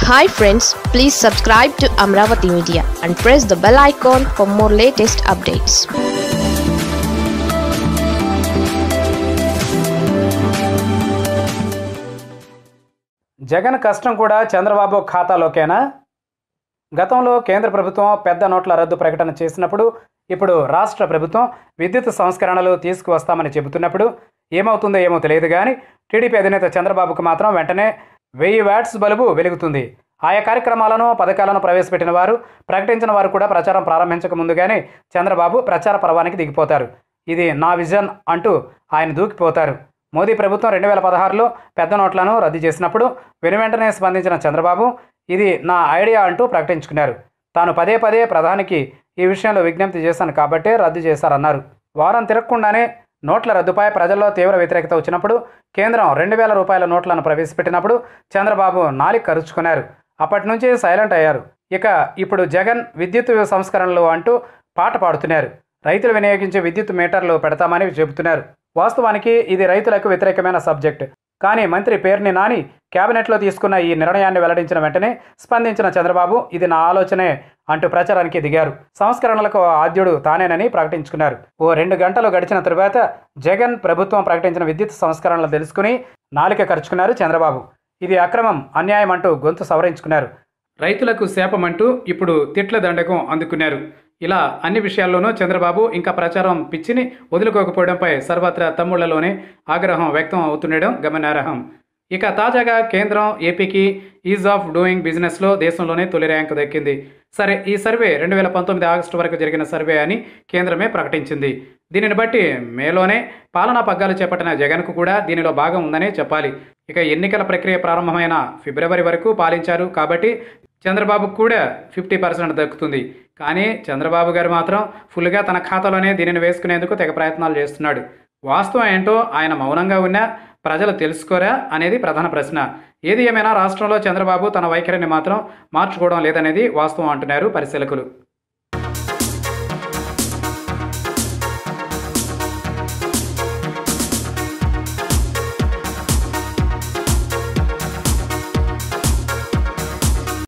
hi friends please subscribe to Amaravati media and press the bell icon for more latest updates Jagan కష్టం కూడా చంద్రబాబు ఖాతాలోకేనా గతంలో కేంద్ర ప్రభుత్వం పెద్ద నోట్ల రద్దు ప్రకటన చేసినప్పుడు ఇప్పుడు రాష్ట్ర ప్రభుత్వం విద్యుత్ సంస్కరణలు తీసుకువస్తామని చెబుతున్నప్పుడు ఏమవుతుందో ఏమో తెలియదు కానీ టీడీపీ అధినేత చంద్రబాబుకు మాత్రం వెంటనే వెయ్యి వ్యాట్స్ బలుబు వెలుగుతుంది ఆయా కార్యక్రమాలను పథకాలను ప్రవేశపెట్టిన వారు ప్రకటించిన వారు కూడా ప్రచారం ప్రారంభించక ముందుగానే చంద్రబాబు ప్రచార పర్వానికి దిగిపోతారు ఇది నా విజన్ అంటూ ఆయన దూకిపోతారు మోదీ ప్రభుత్వం రెండు వేల పదహారులో పెద్ద నోట్లను రద్దు చేసినప్పుడు వెనువెంటనే స్పందించిన చంద్రబాబు ఇది నా ఐడియా అంటూ ప్రకటించుకున్నారు తాను పదే పదే ప్రధానికి ఈ విషయంలో విజ్ఞప్తి చేశాను కాబట్టే రద్దు చేశారన్నారు వారం తిరగకుండానే నోట్ల రద్దుపై ప్రజల్లో తీవ్ర వ్యతిరేకత వచ్చినప్పుడు కేంద్రం రెండు వేల రూపాయల నోట్లను ప్రవేశపెట్టినప్పుడు చంద్రబాబు నాలిక కరుచుకున్నారు అప్పటి నుంచి సైలెంట్ అయ్యారు ఇక ఇప్పుడు జగన్ విద్యుత్ సంస్కరణలు అంటూ పాట పాడుతున్నారు రైతులు వినియోగించే విద్యుత్ మీటర్లు పెడతామని చెబుతున్నారు వాస్తవానికి ఇది రైతులకు వ్యతిరేకమైన సబ్జెక్ట్ కానీ మంత్రి పేర్ని నాని కేబినెట్లో తీసుకున్న ఈ నిర్ణయాన్ని వెల్లడించిన వెంటనే స్పందించిన చంద్రబాబు ఇది నా ఆలోచనే అంటూ ప్రచారానికి దిగారు సంస్కరణలకు ఆద్యుడు తానేనని ప్రకటించుకున్నారు ఓ రెండు గంటలు గడిచిన తరువాత జగన్ ప్రభుత్వం ప్రకటించిన విద్యుత్ సంస్కరణలు తెలుసుకుని నాలిక ఖర్చుకున్నారు చంద్రబాబు ఇది అక్రమం అన్యాయం అంటూ గొంతు సవరించుకున్నారు రైతులకు శాపమంటూ ఇప్పుడు తిట్ల దండకం అందుకున్నారు ఇలా అన్ని విషయాల్లోనూ చంద్రబాబు ఇంకా ప్రచారం పిచ్చిని వదులుకోకపోవడంపై సర్వత్రా తమ్ముళ్లలోనే ఆగ్రహం వ్యక్తం అవుతుండడం గమనార్హం ఇక తాజాగా కేంద్రం ఏపీకి ఈజ్ ఆఫ్ డూయింగ్ బిజినెస్లో దేశంలోనే తొలి ర్యాంకు దక్కింది సరే ఈ సర్వే రెండు వేల పంతొమ్మిది ఆగస్టు వరకు జరిగిన సర్వే అని కేంద్రమే ప్రకటించింది దీనిని బట్టి మేలోనే పాలనా పగ్గాలు చేపట్టిన జగన్కు కూడా దీనిలో భాగం ఉందనే చెప్పాలి ఇక ఎన్నికల ప్రక్రియ ప్రారంభమైన ఫిబ్రవరి వరకు పాలించారు కాబట్టి చంద్రబాబుకు కూడా ఫిఫ్టీ పర్సెంట్ దక్కుతుంది కానీ చంద్రబాబు గారు మాత్రం ఫుల్గా తన ఖాతాలోనే దీనిని వేసుకునేందుకు తెగ ప్రయత్నాలు చేస్తున్నాడు వాస్తవం ఏంటో ఆయన మౌనంగా ఉన్నా ప్రజలు తెలుసుకోరా అనేది ప్రధాన ప్రశ్న ఏది ఏమైనా రాష్ట్రంలో చంద్రబాబు తన వైఖరిని మాత్రం మార్చుకోవడం లేదనేది వాస్తవం అంటున్నారు పరిశీలకులు